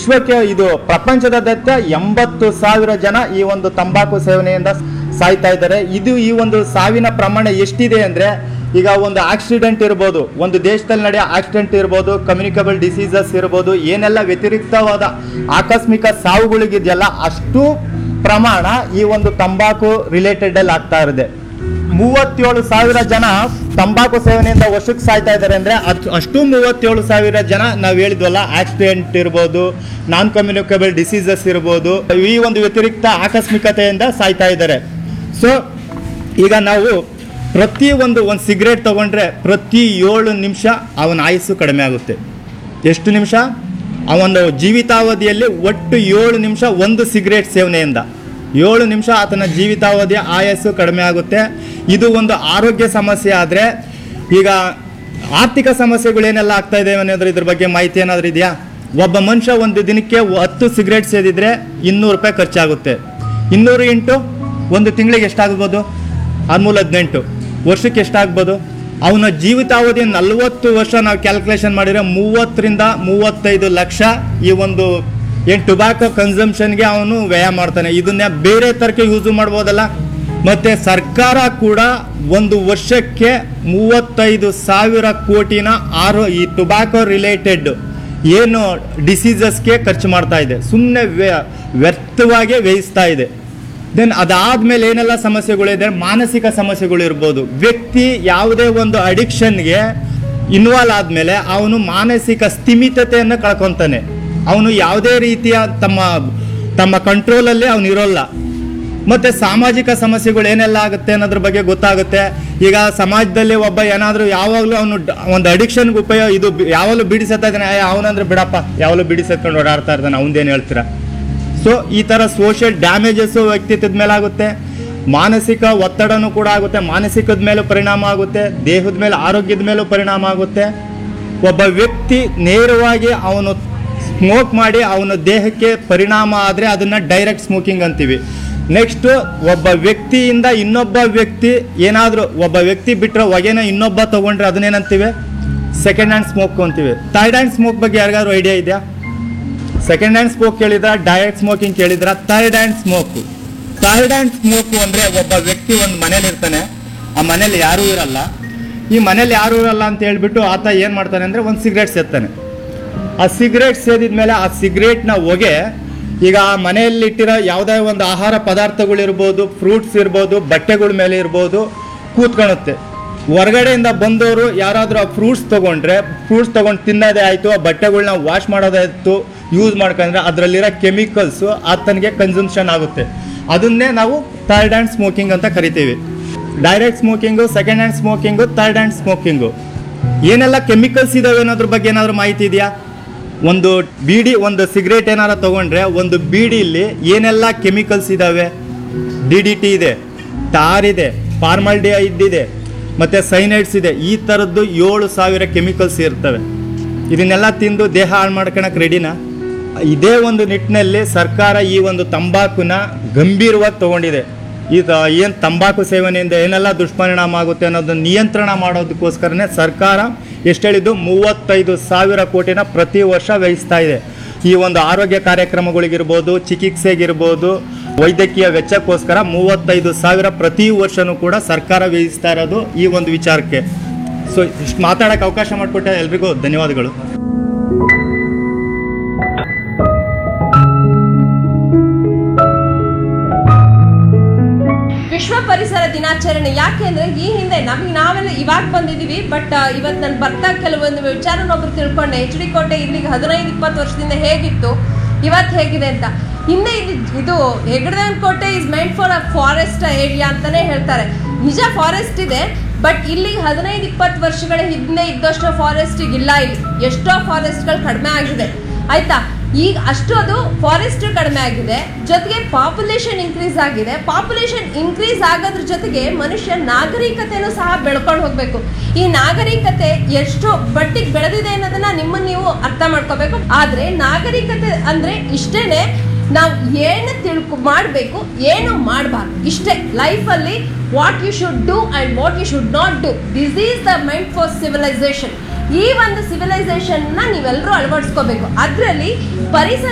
ವಿಶ್ವಕ್ಕೆ ಇದು ಪ್ರಪಂಚದಾದ್ಯಂತ ಎಂಬತ್ತು ಸಾವಿರ ಜನ ಈ ಒಂದು ತಂಬಾಕು ಸೇವನೆಯಿಂದ ಸಾಯ್ತಾ ಇದ್ದಾರೆ ಇದು ಈ ಒಂದು ಸಾವಿನ ಪ್ರಮಾಣ ಎಷ್ಟಿದೆ ಅಂದ್ರೆ ಈಗ ಒಂದು ಆಕ್ಸಿಡೆಂಟ್ ಇರ್ಬೋದು ಒಂದು ದೇಶದಲ್ಲಿ ನಡೆಯೋ ಆಕ್ಸಿಡೆಂಟ್ ಇರ್ಬೋದು ಕಮ್ಯುನಿಕಬಲ್ ಡಿಸೀಸಸ್ ಇರ್ಬೋದು ಏನೆಲ್ಲ ವ್ಯತಿರಿಕ್ತವಾದ ಆಕಸ್ಮಿಕ ಸಾವುಗಳಿಗಿದೆಯಲ್ಲ ಅಷ್ಟು ಪ್ರಮಾಣ ಈ ಒಂದು ತಂಬಾಕು ರಿಲೇಟೆಡ್ ಅಲ್ಲಿ ಆಗ್ತಾ ಇದೆ ಮೂವತ್ತೇಳು ಸಾವಿರ ಜನ ತಂಬಾಕು ಸೇವನೆಯಿಂದ ವರ್ಷಕ್ಕೆ ಸಾಯ್ತಾ ಇದ್ದಾರೆ ಅಂದ್ರೆ ಅದ್- ಅಷ್ಟು ಮೂವತ್ತೇಳು ಸಾವಿರ ಜನ ನಾವು ಹೇಳಿದ್ವಲ್ಲ ಆಕ್ಸಿಡೆಂಟ್ ಇರ್ಬೋದು ನಾನ್ ಕಮ್ಯುನಿಕಬಲ್ ಡಿಸೀಸಸ್ ಇರ್ಬೋದು ಈ ಒಂದು ವ್ಯತಿರಿಕ್ತ ಆಕಸ್ಮಿಕತೆಯಿಂದ ಸಾಯ್ತಾ ಇದ್ದಾರೆ ಸೊ ಈಗ ನಾವು ಪ್ರತಿ ಒಂದು ಒಂದು ಸಿಗರೇಟ್ ತಗೊಂಡ್ರೆ ಪ್ರತಿ ಏಳು ನಿಮಿಷ ಅವನ ಆಯುಸ್ಸು ಕಡಿಮೆ ಆಗುತ್ತೆ ಎಷ್ಟು ನಿಮಿಷ ಅವನ ಜೀವಿತಾವಧಿಯಲ್ಲಿ ಒಟ್ಟು ಏಳು ನಿಮಿಷ ಒಂದು ಸಿಗರೇಟ್ ಸೇವನೆಯಿಂದ ಏಳು ನಿಮಿಷ ಆತನ ಜೀವಿತಾವಧಿಯ ಆಯಸ್ಸು ಕಡಿಮೆ ಆಗುತ್ತೆ ಇದು ಒಂದು ಆರೋಗ್ಯ ಸಮಸ್ಯೆ ಆದರೆ ಈಗ ಆರ್ಥಿಕ ಸಮಸ್ಯೆಗಳೇನೆಲ್ಲ ಆಗ್ತಾ ಇದೆ ಅನ್ನೋದ್ರ ಇದ್ರ ಬಗ್ಗೆ ಮಾಹಿತಿ ಏನಾದರೂ ಇದೆಯಾ ಒಬ್ಬ ಮನುಷ್ಯ ಒಂದು ದಿನಕ್ಕೆ ಹತ್ತು ಸಿಗರೇಟ್ ಸೇದಿದ್ರೆ ಇನ್ನೂರು ರೂಪಾಯಿ ಖರ್ಚಾಗುತ್ತೆ ಇನ್ನೂರು ಇಂಟು ಒಂದು ತಿಂಗಳಿಗೆ ಎಷ್ಟಾಗ್ಬೋದು ಹದಿಮೂರು ಹದಿನೆಂಟು ವರ್ಷಕ್ಕೆ ಎಷ್ಟಾಗ್ಬೋದು ಅವನ ಜೀವಿತಾವಧಿ ನಲವತ್ತು ವರ್ಷ ನಾವು ಕ್ಯಾಲ್ಕುಲೇಷನ್ ಮಾಡಿದ್ರೆ ಮೂವತ್ತರಿಂದ ಮೂವತ್ತೈದು ಲಕ್ಷ ಈ ಒಂದು ಏನು ಟೊಬ್ಯಾಕೊ ಕನ್ಸಂಪ್ಷನ್ಗೆ ಅವನು ವ್ಯಯ ಮಾಡ್ತಾನೆ ಇದನ್ನ ಬೇರೆ ತರಕ್ಕೆ ಯೂಸ್ ಮಾಡ್ಬೋದಲ್ಲ ಮತ್ತೆ ಸರ್ಕಾರ ಕೂಡ ಒಂದು ವರ್ಷಕ್ಕೆ ಮೂವತ್ತೈದು ಸಾವಿರ ಕೋಟಿನ ಆರೋ ಈ ಟೊಬ್ಯಾಕೊ ರಿಲೇಟೆಡ್ ಏನು ಡಿಸೀಸಸ್ಗೆ ಖರ್ಚು ಮಾಡ್ತಾ ಇದೆ ಸುಮ್ಮನೆ ವ್ಯರ್ಥವಾಗಿ ವ್ಯಯಿಸ್ತಾ ಇದೆ ದೆನ್ ಅದಾದ್ಮೇಲೆ ಏನೆಲ್ಲ ಸಮಸ್ಯೆಗಳಿದೆ ಮಾನಸಿಕ ಸಮಸ್ಯೆಗಳು ಇರ್ಬೋದು ವ್ಯಕ್ತಿ ಯಾವುದೇ ಒಂದು ಅಡಿಕ್ಷನ್ಗೆ ಇನ್ವಾಲ್ವ್ ಆದಮೇಲೆ ಅವನು ಮಾನಸಿಕ ಸ್ಥಿಮಿತತೆಯನ್ನು ಕಳ್ಕೊತಾನೆ ಅವನು ಯಾವುದೇ ರೀತಿಯ ತಮ್ಮ ತಮ್ಮ ಕಂಟ್ರೋಲಲ್ಲಿ ಅವನು ಇರೋಲ್ಲ ಮತ್ತೆ ಸಾಮಾಜಿಕ ಸಮಸ್ಯೆಗಳು ಏನೆಲ್ಲ ಆಗುತ್ತೆ ಅನ್ನೋದ್ರ ಬಗ್ಗೆ ಗೊತ್ತಾಗುತ್ತೆ ಈಗ ಸಮಾಜದಲ್ಲಿ ಒಬ್ಬ ಏನಾದರೂ ಯಾವಾಗಲೂ ಅವನು ಡ- ಒಂದು ಅಡಿಕ್ಷನ್ಗೆ ಉಪಯೋಗ ಇದು ಬಿ- ಯಾವಾಗಲೂ ಬಿಡಿಸತ್ತಾ ಇದ್ದಾನೆ ಅವನಂದ್ರೆ ಬಿಡಪ್ಪ ಯಾವಾಗಲೂ ಬಿಡಿಸತ್ಕೊಂಡು ಓಡಾಡ್ತಾ ಇರ್ತಾನೆ ಅವನದೇನು ಹೇಳ್ತೀರಾ ಸೊ ಈ ಥರ ಸೋಷಿಯಲ್ ಡ್ಯಾಮೇಜಸ್ಸು ವ್ಯಕ್ತಿತ್ವದ ಮೇಲೆ ಆಗುತ್ತೆ ಮಾನಸಿಕ ಒತ್ತಡನೂ ಕೂಡ ಆಗುತ್ತೆ ಮಾನಸಿಕದ ಮೇಲೂ ಪರಿಣಾಮ ಆಗುತ್ತೆ ದೇಹದ ಮೇಲೆ ಆರೋಗ್ಯದ ಮೇಲೂ ಪರಿಣಾಮ ಆಗುತ್ತೆ ಒಬ್ಬ ವ್ಯಕ್ತಿ ನೇರವಾಗಿ ಅವನು ಸ್ಮೋಕ್ ಮಾಡಿ ಅವನ ದೇಹಕ್ಕೆ ಪರಿಣಾಮ ಆದರೆ ಅದನ್ನು ಡೈರೆಕ್ಟ್ ಸ್ಮೋಕಿಂಗ್ ಅಂತೀವಿ ನೆಕ್ಸ್ಟು ಒಬ್ಬ ವ್ಯಕ್ತಿಯಿಂದ ಇನ್ನೊಬ್ಬ ವ್ಯಕ್ತಿ ಏನಾದರೂ ಒಬ್ಬ ವ್ಯಕ್ತಿ ಬಿಟ್ಟರೆ ಹೊಗೆನ ಇನ್ನೊಬ್ಬ ತೊಗೊಂಡ್ರೆ ಅದನ್ನೇನಂತೀವಿ ಸೆಕೆಂಡ್ ಹ್ಯಾಂಡ್ ಸ್ಮೋಕ್ ಅಂತೀವಿ ಥರ್ಡ್ ಹ್ಯಾಂಡ್ ಸ್ಮೋಕ್ ಬಗ್ಗೆ ಯಾರಿಗಾದ್ರು ಐಡಿಯಾ ಇದೆಯಾ ಸೆಕೆಂಡ್ ಹ್ಯಾಂಡ್ ಸ್ಮೋಕ್ ಕೇಳಿದ್ರ ಡೈರೆಕ್ಟ್ ಸ್ಮೋಕಿಂಗ್ ಕೇಳಿದ್ರ third hand smoke third hand smoke ಅಂದ್ರೆ ಒಬ್ಬ ವ್ಯಕ್ತಿ ಒಂದು ಮನೇಲಿ ಇರ್ತಾನೆ ಆ ಮನೇಲಿ ಯಾರೂ ಇರಲ್ಲ ಈ ಮನೇಲಿ ಯಾರೂ ಇರಲ್ಲ ಅಂತ ಹೇಳ್ಬಿಟ್ಟು ಆತ ಏನು ಮಾಡ್ತಾನೆ ಅಂದ್ರೆ ಒಂದು ಸಿಗರೇಟ್ ಸೇರ್ತಾನೆ ಆ ಸಿಗರೇಟ್ ಸೇದಿದ್ಮೇಲೆ ಆ ಸಿಗರೇಟ್ನ ಹೊಗೆ ಈಗ ಆ ಮನೆಯಲ್ಲಿ ಇಟ್ಟಿರೋ ಯಾವುದೇ ಒಂದು ಆಹಾರ ಪದಾರ್ಥಗಳಿರ್ಬೋದು ಫ್ರೂಟ್ಸ್ ಇರ್ಬೋದು ಬಟ್ಟೆಗಳ ಮೇಲೆ ಇರ್ಬೋದು ಕೂತ್ಕೊಳುತ್ತೆ ಹೊರಗಡೆಯಿಂದ ಬಂದವರು ಯಾರಾದರೂ ಆ ಫ್ರೂಟ್ಸ್ ತೊಗೊಂಡ್ರೆ ಫ್ರೂಟ್ಸ್ ತೊಗೊಂಡು ತಿನ್ನೋದೇ ಆಯಿತು ಆ ಬಟ್ಟೆಗಳ್ನ ವಾಶ್ ಮಾಡೋದಾಯಿತು ಯೂಸ್ ಮಾಡ್ಕೊಂಡ್ರೆ ಅದರಲ್ಲಿರೋ ಕೆಮಿಕಲ್ಸು ಆತನಿಗೆ ಕನ್ಸಂಪ್ಷನ್ ಆಗುತ್ತೆ ಅದನ್ನೇ ನಾವು ಥರ್ಡ್ ಹ್ಯಾಂಡ್ ಸ್ಮೋಕಿಂಗ್ ಅಂತ ಕರಿತೀವಿ ಡೈರೆಕ್ಟ್ ಸ್ಮೋಕಿಂಗು ಸೆಕೆಂಡ್ ಹ್ಯಾಂಡ್ ಸ್ಮೋಕಿಂಗು ಥರ್ಡ್ ಹ್ಯಾಂಡ್ ಸ್ಮೋಕಿಂಗು ಏನೆಲ್ಲ ಕೆಮಿಕಲ್ಸ್ ಇದಾವೆ ಅನ್ನೋದ್ರ ಬಗ್ಗೆ ಏನಾದರೂ ಮಾಹಿತಿ ಇದೆಯಾ ಒಂದು ಬೀಡಿ ಒಂದು ಸಿಗರೇಟ್ ಏನಾರ ತಗೊಂಡ್ರೆ ಒಂದು ಬೀಡಿಲಿ ಏನೆಲ್ಲ ಕೆಮಿಕಲ್ಸ್ ಇದಾವೆ ಡಿ ಡಿ ಟಿ ಇದೆ ಟಾರ್ ಇದೆ ಫಾರ್ಮಾಲ್ಡಿಹೈಡ್ ಇದೆ ಮತ್ತು ಸೈನೈಡ್ಸ್ ಇದೆ ಈ ಥರದ್ದು ಏಳು ಸಾವಿರ ಕೆಮಿಕಲ್ಸ್ ಇರ್ತವೆ ಇದನ್ನೆಲ್ಲ ತಿಂದು ದೇಹ ಹಾಳು ಮಾಡ್ಕೊಳಕ್ಕೆ ರೆಡಿನಾ ಇದೇ ಒಂದು ನಿಟ್ಟಿನಲ್ಲಿ ಸರ್ಕಾರ ಈ ಒಂದು ತಂಬಾಕುನ ಗಂಭೀರವಾಗಿ ತಗೊಂಡಿದೆ ಈಗ ಏನು ತಂಬಾಕು ಸೇವನೆಯಿಂದ ಏನೆಲ್ಲ ದುಷ್ಪರಿಣಾಮ ಆಗುತ್ತೆ ಅನ್ನೋದನ್ನ ನಿಯಂತ್ರಣ ಮಾಡೋದಕ್ಕೋಸ್ಕರನೇ ಸರ್ಕಾರ ಎಷ್ಟು ಹೇಳಿದ್ದು ಮೂವತ್ತೈದು ಸಾವಿರ ಕೋಟಿನ ಪ್ರತಿ ವರ್ಷ ವ್ಯಯಿಸ್ತಾ ಇದೆ ಈ ಒಂದು ಆರೋಗ್ಯ ಕಾರ್ಯಕ್ರಮಗಳಿಗಿರ್ಬೋದು ಚಿಕಿತ್ಸೆಗಿರ್ಬೋದು ವೈದ್ಯಕೀಯ ವೆಚ್ಚಕ್ಕೋಸ್ಕರ ಮೂವತ್ತೈದು ಸಾವಿರ ಪ್ರತಿ ವರ್ಷನೂ ಕೂಡ ಸರ್ಕಾರ ವ್ಯಯಿಸ್ತಾ ಇರೋದು ಈ ಒಂದು ವಿಚಾರಕ್ಕೆ ಸೊ ಇಷ್ಟು ಮಾತಾಡೋಕ್ಕೆ ಅವಕಾಶ ಮಾಡಿಕೊಟ್ಟೆ ಎಲ್ರಿಗೂ ಧನ್ಯವಾದಗಳು ವಿಶ್ವ ಪರಿಸರ ದಿನಾಚರಣೆ ಯಾಕೆ ಅಂದ್ರೆ ಈ ಹಿಂದೆ ನಮಗೆ ನಾವೆಲ್ಲ ಇವಾಗ ಬಂದಿದೀವಿ ಬಟ್ ಇವತ್ತು ನಾನು ಬರ್ತಾ ಕೆಲವೊಂದು ವಿಚಾರನೊಬ್ರು ತಿಳ್ಕೊಂಡೆ ಎಚ್ ಡಿ ಕೋಟೆ ಇಲ್ಲಿಗೆ ಹದಿನೈದು ಇಪ್ಪತ್ತು ವರ್ಷದಿಂದ ಹೇಗಿತ್ತು ಇವತ್ತು ಹೇಗಿದೆ ಅಂತ ಹಿಂದೆ ಇದು ಇದು Heggadadevana Kote is mind for a forest area ಅಂತಾನೆ ಹೇಳ್ತಾರೆ ನಿಜ ಫಾರೆಸ್ಟ್ ಇದೆ ಬಟ್ ಇಲ್ಲಿ ಹದಿನೈದು ಇಪ್ಪತ್ತು ವರ್ಷಗಳ ಹಿಂದೆ ಇದ್ದಷ್ಟು ಫಾರೆಸ್ಟ್ ಈಗ ಇಲ್ಲ ಇಲ್ಲಿ ಎಷ್ಟೋ ಫಾರೆಸ್ಟ್ಗಳು ಕಡಿಮೆ ಆಗಿದೆ ಆಯ್ತಾ ಈಗ ಅಷ್ಟು ಅದು ಫಾರೆಸ್ಟ್ ಕಡಿಮೆ ಆಗಿದೆ ಜೊತೆಗೆ ಪಾಪ್ಯುಲೇಷನ್ ಇನ್ಕ್ರೀಸ್ ಆಗಿದೆ ಪಾಪ್ಯುಲೇಷನ್ ಇನ್ಕ್ರೀಸ್ ಆಗೋದ್ರ ಜೊತೆಗೆ ಮನುಷ್ಯ ನಾಗರಿಕತೆನೂ ಸಹ ಬೆಳ್ಕೊಂಡು ಹೋಗ್ಬೇಕು ಈ ನಾಗರಿಕತೆ ಎಷ್ಟು ಬಟ್ಟಿಗೆ ಬೆಳೆದಿದೆ ಅನ್ನೋದನ್ನ ನಿಮ್ಮನ್ನ ನೀವು ಅರ್ಥ ಮಾಡ್ಕೋಬೇಕು ಆದ್ರೆ ನಾಗರಿಕತೆ ಅಂದ್ರೆ ಇಷ್ಟೇನೆ ನಾವು ಏನು ತಿಳ್ಕೊ ಮಾಡಬೇಕು ಏನು ಮಾಡಬಾರ್ದು ಇಷ್ಟೇ ಲೈಫಲ್ಲಿ what you should do and what you should not do this is the mind for civilization ಈ ಒಂದು ಸಿವಿಲೈಸೇಷನ್ನ ನೀವೆಲ್ಲರೂ ಅಳವಡಿಸ್ಕೋಬೇಕು ಅದರಲ್ಲಿ ಪರಿಸರ